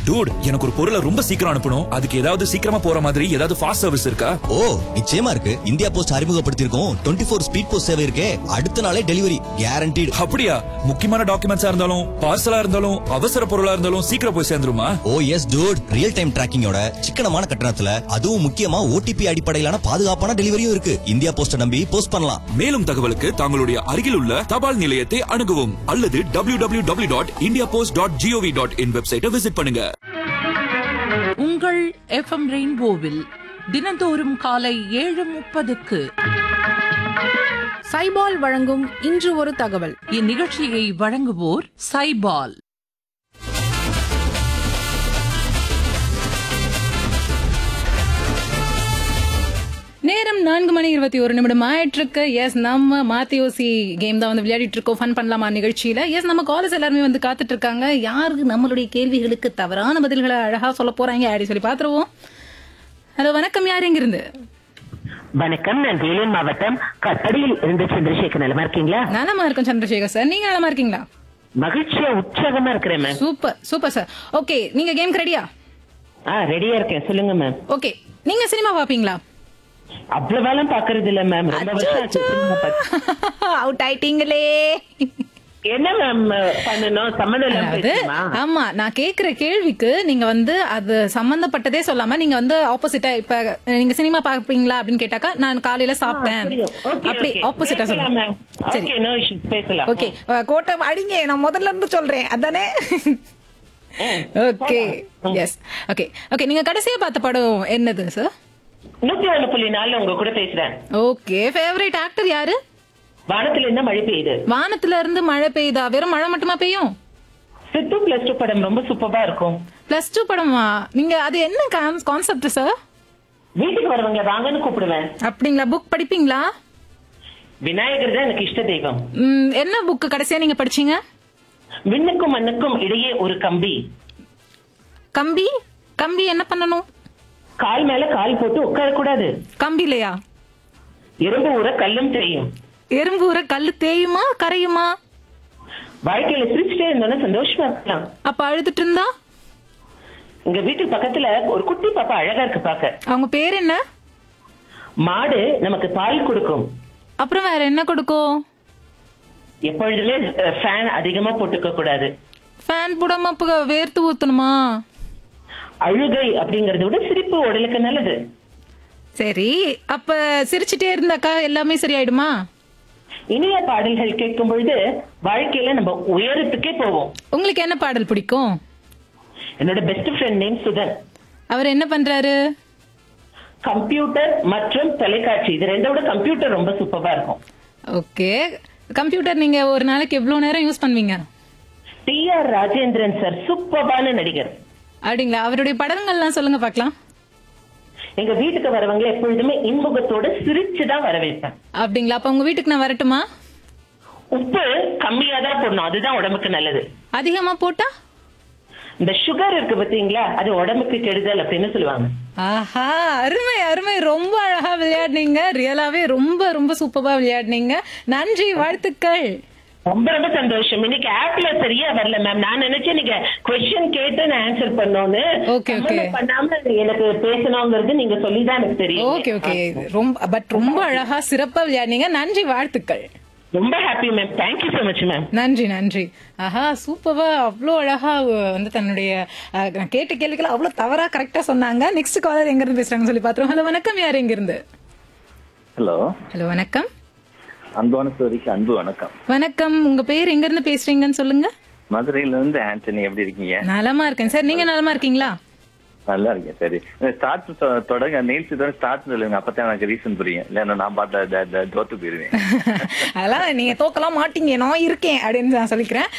Dude எனக்கு ஒரு பொருளை ரொம்ப சீக்கிரம் அனுப்பணும் அதுக்கு ஏதாவது சீக்கிரமா போற மாதிரி ஏதாவது ஃபாஸ்ட் சர்வீஸ் இருக்கா ஓ நிச்சயமா இருக்கு இந்தியா போஸ்ட் அறிமுகப்படுத்தியிருக்கோம் டுவெண்ட்டி ஃபோர் ஸ்பீட் போஸ்ட் சேவை இருக்கே அடுத்த நாளே டெலிவரி கேரண்டீடு அப்படியா முக்கியமான டாக்குமெண்ட்ஸா இருந்தாலும் பார்சலா இருந்தாலும் அவசர பொருளா இருந்தாலும் சீக்கிரம் போய் சேர்ந்துருமா oh yes dude real time டிராக்கிங்கோட சிக்கனமான கட்டணத்துல அதுவும் முக்கியமா ஓடிபி அடிப்படையிலான பாதுகாப்பான டெலிவரியும் இருக்கு இந்தியா போஸ்ட நம்பி போஸ்ட் பண்ணலாம் மேலும் தகவலுக்கு தங்களுடைய அருகில் உள்ள தபால் நிலையத்தை அணுகவும் அல்லது W W W dot India post dot GOV dot in வெப்சைட்டை விசிட் பண்ணுங்க உங்கள் எஃப்எம் ரெயின்போவில் தினந்தோறும் காலை ஏழு முப்பதுக்கு சைபால் வழங்கும் இன்று ஒரு தகவல் இந்நிகழ்ச்சியை வழங்குவோர் சைபால் நேரம் நான்கு மணி இருபத்தி ஒரு நிமிடம் ஆயிட்டு இருக்கு எஸ் நம்ம மாத்தியோசி கேம் தான் வந்து விளையாடிட்டு இருக்கோம் ஃபன் பண்ணலாமா நிகழ்ச்சியில எஸ் நம்ம காலேஜ் எல்லாருமே வந்து காத்துட்டு இருக்காங்க யாருக்கு நம்மளுடைய கேள்விகளுக்கு தவறான பதில்களை அழகா சொல்ல போறாங்க அப்படி சொல்லி பாத்துருவோம் ஹலோ வணக்கம் யார் எங்க இருந்து வணக்கம் நான் வேலூர் மாவட்டம் கட்டடியில் இருந்து சந்திரசேகர் நலமா இருக்கீங்களா நலமா இருக்கும் சந்திரசேகர் சார் நீங்க நலமா இருக்கீங்களா மகிழ்ச்சியா உற்சாகமா இருக்கிறேன் ma'am super super sir okay நீங்க கேம் ரெடியா ஆ ரெடியா இருக்கேன் சொல்லுங்க மேம் ஓகே நீங்க சினிமா பாப்பீங்களா அவ்வளவாலாம் பாக்குறது இல்ல மேம் ரொம்ப வருஷம் ஆச்சு cinema பார்த்து. அவுட் ஆயிட்டீங்களே என்ன மேம் பண்ணணும் சம்மந்தம் இல்லாம அதாவது பேசணுமா? ஆமா நான் கேக்குற கேள்விக்கு நீங்க வந்து அது சம்பந்தப்பட்டதே சொல்லாம நீங்க வந்து ஆப்போசிட்டா இப்ப நீங்க சினிமா பாப்பீங்களா அப்படின்னு கேட்டாக்கா நான் காலையில சாப்பிட்டேன் புரியும். Okay, அப்படி okay. ஆப்போசிட்டா பேசலாம் சொல்லுங்க மேம். சரி Okay, no issues. பேசலாம் ஓகே கோட்டை அடிங்க நான் முதல்ல இருந்து சொல்றேன் அதானே ஓகே எஸ் ஓகே ஓகே நீங்க கடைசியா பார்த்த படம் என்னது சார் நூத்தி ஒண்ணு புள்ளி நாலுல உங்க கூட பேசுறேன் ஓகே ஃபேவரட் ஆக்டர் யாரு வானத்துல இருந்தா மழை பெய்யுது வானத்துல இருந்து மழை பெய்யுதா வெறும் மழை மட்டுமா பெய்யும் சித்து பிளஸ் டூ படம் ரொம்ப சூப்பரா இருக்கும் பிளஸ் டூ படமா நீங்க அது என்ன கான்செப்ட் சார் வீட்டுக்கு வரவங்க வாங்கன்னு கூப்பிடுவேன் அப்படிங்களா புக் படிப்பீங்களா விநாயகர் தான் எனக்கு இஷ்ட தெய்வம் ம், என்ன புக் கடைசியா நீங்க படிச்சீங்க விண்ணுக்கும் மண்ணுக்கும் இடையே ஒரு கம்பி கம்பி கம்பி என்ன பண்ணணும் கால் மேல கால் போட்டு உட்கார கூடாது கம்பிலையா எறும்பு ஊற கல்லும் தெரியும் எறும்பு ஊற கல்லு தேயுமா கரையுமா வாழ்க்கையில சிரிச்சுட்டே இருந்தோம்னா சந்தோஷமா இருக்கலாம் அப்ப அழுதுட்டு இருந்தா எங்க வீட்டு பக்கத்துல ஒரு குட்டி பாப்பா அழகா இருக்கு பாக்க அவங்க பேர் என்ன மாடு நமக்கு பால் கொடுக்கும் அப்புறம் வேற என்ன கொடுக்கும் எப்பொழுதுமே ஃபேன் அதிகமா போட்டுக்க கூடாது ஃபேன் போடாம அப்ப வேர்த்து ஊத்தணுமா அழுகை அப்படிங்கறத விட சிரிப்பு உடலுக்கு நல்லது சரி அப்ப சிரிச்சிட்டே இருந்தாக்கா எல்லாமே சரியாயிடுமா இனிய பாடல்கள் கேட்கும் பொழுது வாழ்க்கையில நம்ம உயரத்துக்கே போவோம் உங்களுக்கு என்ன பாடல் பிடிக்கும் என்னோட பெஸ்ட் ஃப்ரெண்ட் நேம் சுதன் அவர் என்ன பண்றாரு கம்ப்யூட்டர் மற்றும் தொலைக்காட்சி இது ரெண்டை விட கம்ப்யூட்டர் ரொம்ப சூப்பரா இருக்கும் ஓகே கம்ப்யூட்டர் நீங்க ஒரு நாளைக்கு எவ்வளவு நேரம் யூஸ் பண்ணுவீங்க டி ஆர் ராஜேந்திரன் சார் சூப்பரான நடிகர் அப்படிங்களா அவருடைய படங்கள்லாம் சொல்லுங்க பார்க்கலாம் எங்க வீட்டுக்கு வரவங்க எப்பொழுதுமே இன்முகத்தோட சிரிச்சுதான் வரவேற்பேன் அப்படிங்களா அப்ப உங்க வீட்டுக்கு நான் வரட்டுமா உப்பு கம்மியா தான் போடணும் அதுதான் உடம்புக்கு நல்லது அதிகமா போட்டா இந்த சுகர் இருக்கு பாத்தீங்களா அது உடம்புக்கு கெடுதல் அப்படின்னு சொல்லுவாங்க ஆஹா அருமை அருமை ரொம்ப அழகா விளையாடுனீங்க ரியலாவே ரொம்ப ரொம்ப சூப்பரா விளையாடுனீங்க நன்றி வாழ்த்துக்கள் ரொம்ப ரொம்ப சந்தோஷம் இன்னைக்கு ஆப்ல சரியா வரல மேம் நான் நினைச்சேன் நீங்க கொஸ்டின் கேட்டு நான் ஆன்சர் பண்ணோன்னு Okay, okay. சம்மந்தம் பண்ணாம எனக்கு பேசணுங்கிறது நீங்க சொல்லிதான் எனக்கு தெரியும் ஓகே ஓகே ரொம்ப பட் ரொம்ப அழகா சிறப்பா விளையாடுனீங்க நன்றி வாழ்த்துக்கள் ரொம்ப happy ma'am thank you so much ma'am நன்றி நன்றி ஆஹா சூப்பரா அவ்வளோ அழகா அஹ், வந்து தன்னுடைய அஹ், நான் கேட்ட கேள்விகள் அவ்வளோ தவறா கரெக்டா சொன்னாங்க நெக்ஸ்ட் காலர் எங்க இருந்து பேசுறாங்கன்னு சொல்லி பாத்துருவோம் ஹலோ வணக்கம் யார் எங்க இருந்து ஹலோ ஹலோ வணக்கம் அன்பான சோதிக்கு அன்பு வணக்கம் வணக்கம் உங்க பேர் எங்க இருந்து பேசுறீங்கன்னு சொல்லுங்க மதுரையில இருந்து ஆண்டனி எப்படி இருக்கீங்க நலமா இருக்கேன் சார் நீங்க நலமா இருக்கீங்களா நல்லா இருக்கேன் சரி ஸ்டார்ட் தொடங்க நீல்ஸ் இதோட ஸ்டார்ட் சொல்லுங்க அப்பதான் எனக்கு ரீசன் புரியும் இல்லைன்னா நான் பாட்ட தோத்து போயிருவேன் அதெல்லாம் நீங்க தோக்கலாம் மாட்டீங்க நான் இருக்கேன் அப்படின்னு நான் சொல்லிக்கிறேன்